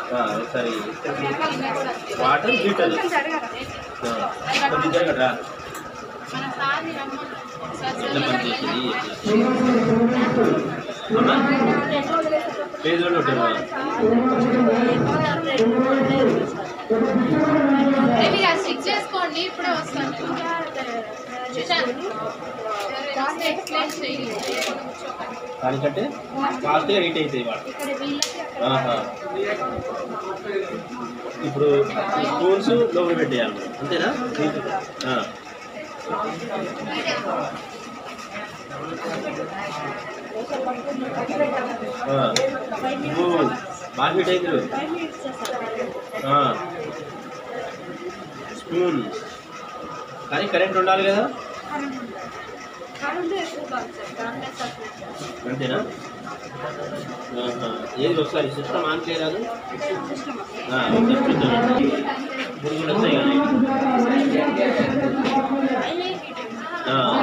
ఆ, ఒకసారి water beater కొంచెం జరగరా ఎట్లా పనిచేసింది అమ్మా పేరు కూడా ఉంటారు చెక్ చేసుకోండి ఇప్పుడే వస్తాను ఎక్స్ప్లెయిన్ చేయండి దానికంటే ఫాస్ట్గా రీట్ అవుతాయి వాటర్ ఆహా. ఇప్పుడు స్పూన్స్ లోపల పెట్టేయాలి మనం. అంతేనా ఆ. ఆ. ఇవ్వు. బాగా ఫిట్ అవుతుంది స్పూన్ కానీ కరెంట్ ఉండాలి కదా అంతేనా ఆహా. ఏది ఒకసారి సిస్టమ్ ఆన్ చేయరాదు ఆ, ఒకసారి చూద్దాం బురుగులు వస్తాయి కానీ ఆ.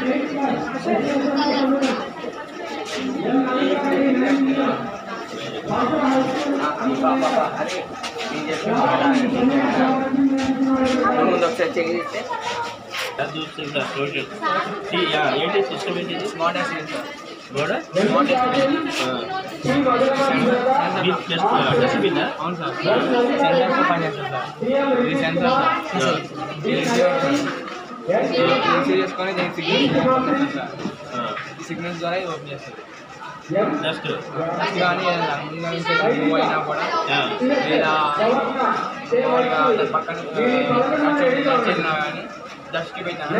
ముందు ఒకసారి చెక్ చేస్తే అది చూస్తే ఇంకా రోజు ఈ- ఆ, ఏంటి సిస్టమ్ ఏంటి ఇది స్మార్ట్ సెన్సార్ గోడ స్మార్ట్ సెన్సార్ డస్ట్బిన్ అవును సార్ సెన్సార్తో పనిచేస్తుంది సార్ ఇది సెన్సార్ సార్ ఇది రిసీవర్ సార్ రిసీవ్ చేసుకొని దీనికి సిగ్నల్స్ సార్ ఈ సిగ్నల్స్ ద్వారా ఇది ఓపెన్ చేస్తుంది జస్ట్ ఫస్ట్ కానీ ఏదైనా ముందు నుంచి మూవ్ అయినా కూడా లేదా మామూలుగా దాని పక్కన వచ్చినా కానీ డస్ట్ పెట్టాను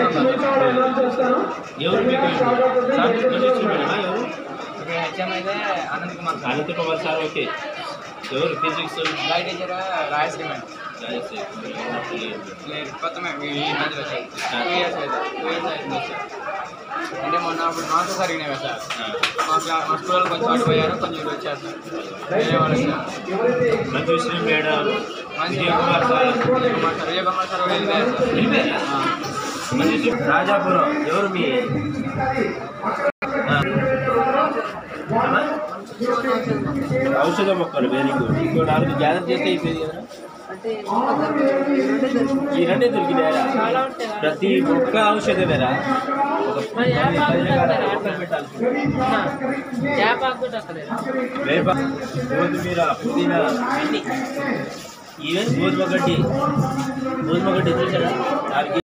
ఎవరు మీకు సార్ చూపించమా ఎవరు ఇక్కడ హెచ్ఎం అయితే Anant Kumar sir Anantha Kumar sir okay ఎవరు ఫిజిక్స్ బయట టీచర్ రాయశ్రీ మేడం లేదు కొత్త మేడం ఈ మధ్యలో సార్ టూ ఇయర్స్ అయితే టూ ఇయర్స్ అవుతుంది సార్ అంటే మొన్న అప్పుడు మాకు జరిగినాయి కదా సార్ మా క్లా మా స్కూల్ వాళ్ళు కొంచెం అటు పోయారు కొంచెం ఇటు వచ్చారు సార్ వేరే వాళ్ళు సార్ మంజుశ్రీ మేడం మంచి Vijay Kumar sir Kumar sir Vijay Kumar sir వెళ్ళిపోయారు సార్ వెళ్ళిపోయారా? మంజుశ్రీ రాజాపురం ఎవరు మీ ఆ. అమ్మా? ఔషధ మొక్కలు వెరీ గుడ్ ఇంకో నాలుగు గ్యాదర్ చేస్తే అయిపోయింది కదా ఈ రెండే దొరికినాయా ప్రతి ఒక్క ఔషధమేరా ఒక పది పది రకాల మొక్కలు పెట్టాల్సి వేప కొత్తిమీర పుదీనా అన్ని ఈవెన్ గోధుమ గడ్డి గోధుమ గడ్డి చూసారా నాలుగు